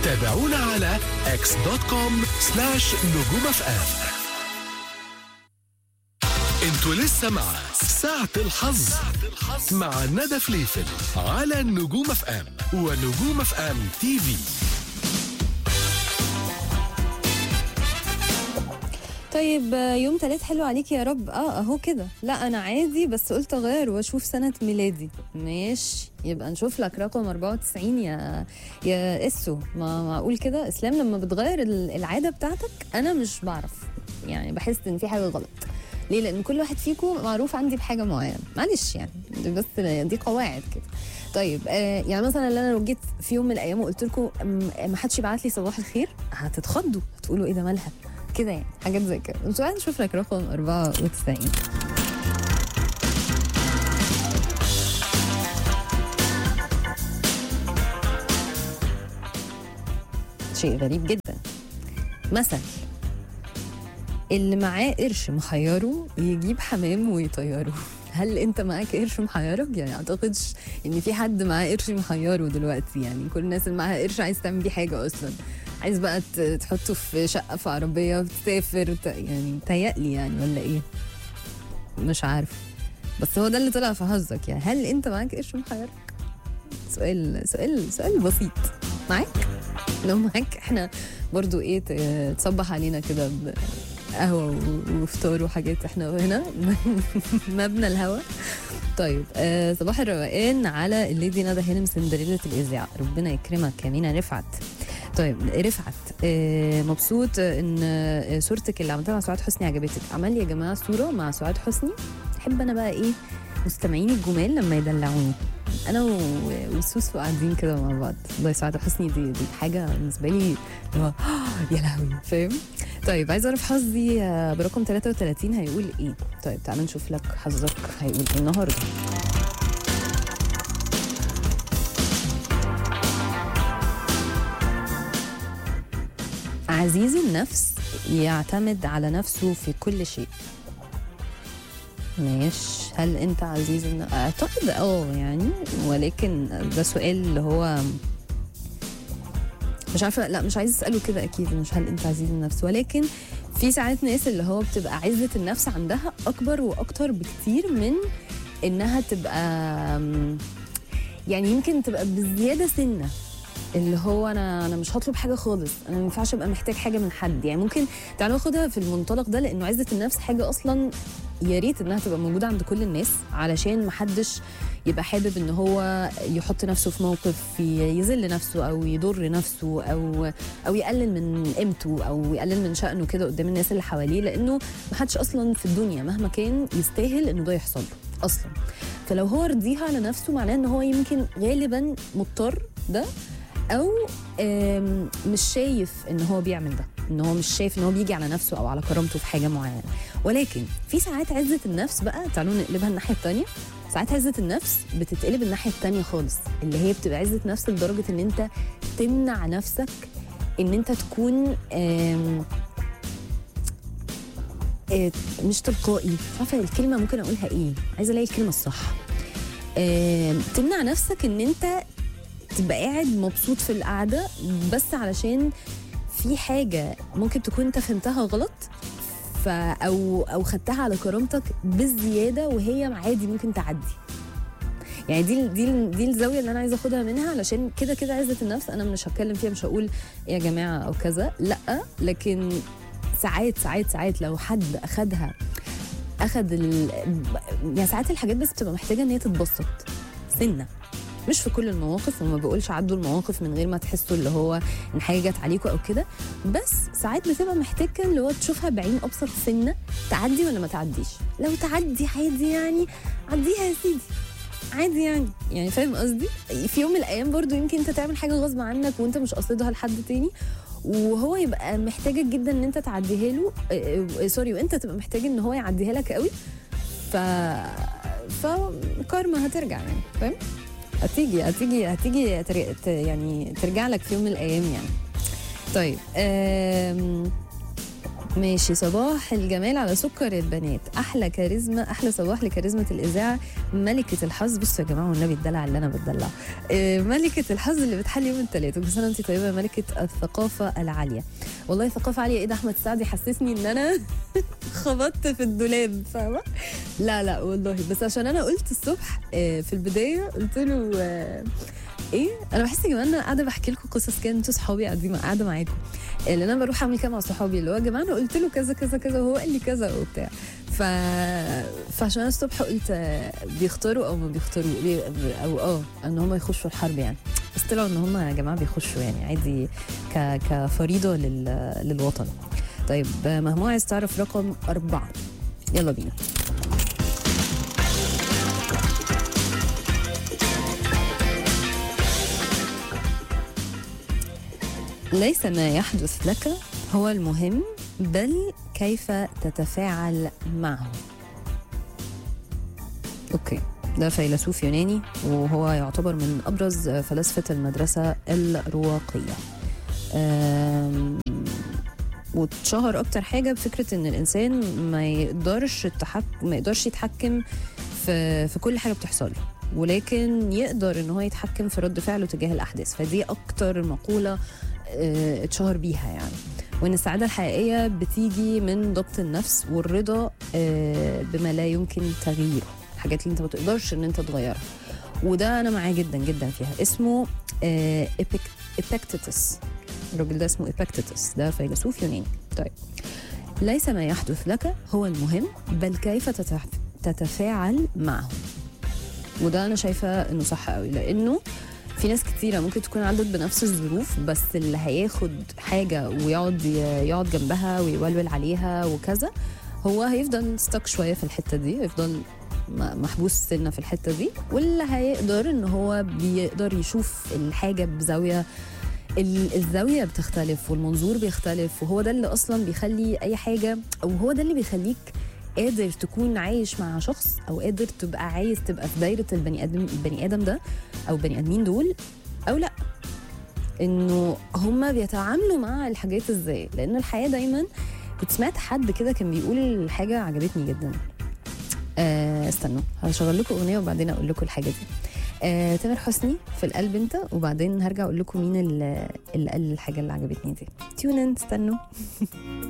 تابعونا على اكس دوت كوم سلاش نجوم اف ام انتوا لسه مع ساعة الحظ مع ندى فليفل على نجوم اف ام ونجوم اف ام تي في طيب آه، يوم تلات حلو عليك يا رب اه اهو كده لا انا عادي بس قلت اغير واشوف سنة ميلادي ماشي يبقى نشوف لك رقم 94 يا يا اسو ما معقول كده اسلام لما بتغير ال- العادة بتاعتك انا مش بعرف يعني بحس ان في حاجة غلط ليه لان كل واحد فيكم معروف عندي بحاجة معينة معلش يعني دي بس دي قواعد كده طيب آه يعني مثلا اللي انا لو جيت في يوم من الايام وقلت لكم م- ما حدش يبعت لي صباح الخير هتتخضوا هتقولوا ايه ده مالها كده يعني حاجات زي كده بس تعالى نشوف لك رقم 94 شيء غريب جدا مثل اللي معاه قرش محيره يجيب حمام ويطيره هل انت معاك قرش محيرك يعني اعتقدش ان في حد معاه قرش محيره دلوقتي يعني كل الناس اللي معاها قرش عايز تعمل بيه حاجه اصلا عايز بقى ت- تحطه في شقه في عربيه وتسافر ت- يعني تهيألي يعني ولا ايه مش عارف بس هو ده اللي طلع في حظك يعني هل انت معاك قرش محيرك سؤال سؤال سؤال بسيط معاك لو معاك احنا برضو ايه ت- تصبح علينا كده بقهوه و- وفطار وحاجات احنا هنا مبنى الهوا طيب آه صباح الروقان على الليدي ندى هانم سندريلا الاذاعه ربنا يكرمك يا مينا رفعت طيب رفعت آه مبسوط آه، ان آه، صورتك اللي عملتها مع سعاد حسني عجبتك عمل لي يا جماعه صوره مع سعاد حسني احب انا بقى ايه مستمعيني الجمال لما يدلعوني انا و- وسوسو قاعدين كده مع بعض والله سعاد حسني دي دي حاجه بالنسبه لي اللي هو يا لهوي فاهم طيب عايزه اعرف حظي آه، برقم 33 هيقول ايه طيب تعالى نشوف لك حظك هيقول ايه النهارده عزيز النفس يعتمد على نفسه في كل شيء ماشي هل انت عزيز النفس اعتقد اه يعني ولكن ده سؤال اللي هو مش عارفه لا مش عايزه اساله كده اكيد مش هل انت عزيز النفس ولكن في ساعات ناس اللي هو بتبقى عزه النفس عندها اكبر واكتر بكتير من انها تبقى أم، يعني يمكن تبقى بزياده سنه اللي هو انا انا مش هطلب حاجه خالص انا ما ينفعش ابقى محتاج حاجه من حد يعني ممكن تعالوا ناخدها في المنطلق ده لانه عزه النفس حاجه اصلا يا ريت انها تبقى موجوده عند كل الناس علشان محدش يبقى حابب ان هو يحط نفسه في موقف يذل نفسه او يضر نفسه او او يقلل من قيمته او يقلل من شأنه كده قدام الناس اللي حواليه لانه محدش اصلا في الدنيا مهما كان يستاهل انه ده يحصل له اصلا فلو هو رضيها على نفسه معناه ان هو يمكن غالبا مضطر ده او آم، مش شايف ان هو بيعمل ده ان هو مش شايف ان هو بيجي على نفسه او على كرامته في حاجه معينه ولكن في ساعات عزه النفس بقى تعالوا نقلبها الناحيه الثانيه ساعات عزه النفس بتتقلب الناحيه الثانيه خالص اللي هي بتبقى عزه نفس لدرجه ان انت تمنع نفسك ان انت تكون آم، آه، مش تلقائي مش عارفه الكلمه ممكن اقولها ايه عايزه الاقي الكلمه الصح آم، تمنع نفسك ان انت تبقى قاعد مبسوط في القعده بس علشان في حاجه ممكن تكون انت فهمتها غلط ف او او خدتها على كرامتك بالزياده وهي عادي ممكن تعدي يعني دي ال- دي ال- دي الزاويه اللي انا عايزه اخدها منها علشان كده كده عزه النفس انا مش هتكلم فيها مش هقول يا جماعه او كذا لا لكن ساعات ساعات ساعات لو حد اخدها اخد ال... يعني ساعات الحاجات بس بتبقى محتاجه ان هي تتبسط سنه مش في كل المواقف وما بقولش عدوا المواقف من غير ما تحسوا اللي هو ان حاجه جت عليكم او كده بس ساعات بتبقى محتاجه اللي هو تشوفها بعين ابصر سنه تعدي ولا ما تعديش لو تعدي عادي يعني عديها يا سيدي عادي يعني يعني فاهم قصدي في يوم من الايام برضو يمكن انت تعمل حاجه غصب عنك وانت مش قاصدها لحد تاني وهو يبقى محتاجك جدا ان انت تعديها له آه، آه، سوري وانت تبقى محتاج ان هو يعديها لك قوي ف فكارما هترجع يعني فاهم هتيجي هتيجي هتيجي تر- ت- يعني ترجع لك في يوم من الايام يعني طيب آم، ماشي صباح الجمال على سكر البنات احلى كاريزما احلى صباح لكاريزما الاذاعه ملكة الحظ بصوا يا جماعة والنبي الدلع اللي أنا بتدلع آه، ملكة الحظ اللي بتحل يوم الثلاث وكل سنة وأنت طيبة ملكة الثقافة العالية والله ثقافة عالية إيه ده أحمد سعد يحسسني إن أنا خبطت في الدولاب فاهمة لا لا والله بس عشان أنا قلت الصبح آه، في البداية قلت له آه، ايه انا بحس يا جماعه ان انا قاعده بحكي لكم قصص كده انتوا صحابي قاعدين قاعده معاكم اللي انا بروح اعمل كده مع صحابي اللي هو يا جماعه انا قلت له كذا كذا كذا وهو قال لي كذا وبتاع ف فعشان أنا الصبح قلت آه، بيختاروا او ما بيختاروا بي... او اه ان هم يخشوا الحرب يعني بس طلعوا ان هم يا جماعه بيخشوا يعني عادي ك... كفريضه لل... للوطن طيب آه، مهموع عايز تعرف رقم أربعة يلا بينا ليس ما يحدث لك هو المهم بل كيف تتفاعل معه اوكي ده فيلسوف يوناني وهو يعتبر من ابرز فلاسفه المدرسه الرواقيه أم، واتشهر اكتر حاجه بفكره ان الانسان ما يقدرش التحك... ما يقدرش يتحكم في في كل حاجه بتحصل له ولكن يقدر ان هو يتحكم في رد فعله تجاه الاحداث فدي اكتر مقوله آه، اتشهر بيها يعني وان السعاده الحقيقيه بتيجي من ضبط النفس والرضا آه، بما لا يمكن تغييره الحاجات اللي انت ما تقدرش ان انت تغيرها وده انا معاه جدا جدا فيها اسمه آه، إبيك- إبيكتيتس الراجل ده اسمه إبيكتيتس ده فيلسوف يوناني طيب ليس ما يحدث لك هو المهم بل كيف تتف- تتفاعل معه وده انا شايفه انه صح قوي لانه في ناس كتيرة ممكن تكون عدت بنفس الظروف بس اللي هياخد حاجة ويقعد يقعد جنبها ويولول عليها وكذا هو هيفضل ستك شوية في الحتة دي هيفضل م- محبوس سنة في الحتة دي واللي هيقدر ان هو بيقدر يشوف الحاجة بزاوية ال- الزاوية بتختلف والمنظور بيختلف وهو ده اللي اصلا بيخلي اي حاجة او هو ده اللي بيخليك قادر تكون عايش مع شخص او قادر تبقى عايز تبقى في دايرة البني ادم البني ادم ده او بني ادمين دول او لا انه هما بيتعاملوا مع الحاجات ازاي لان الحياه دايما كنت سمعت حد كده كان بيقول حاجه عجبتني جدا آه استنوا هشغل لكم اغنيه وبعدين اقول لكم الحاجه دي آه تامر حسني في القلب انت وبعدين هرجع اقول لكم مين اللي اللي قال الحاجه اللي عجبتني دي تيون ان استنوا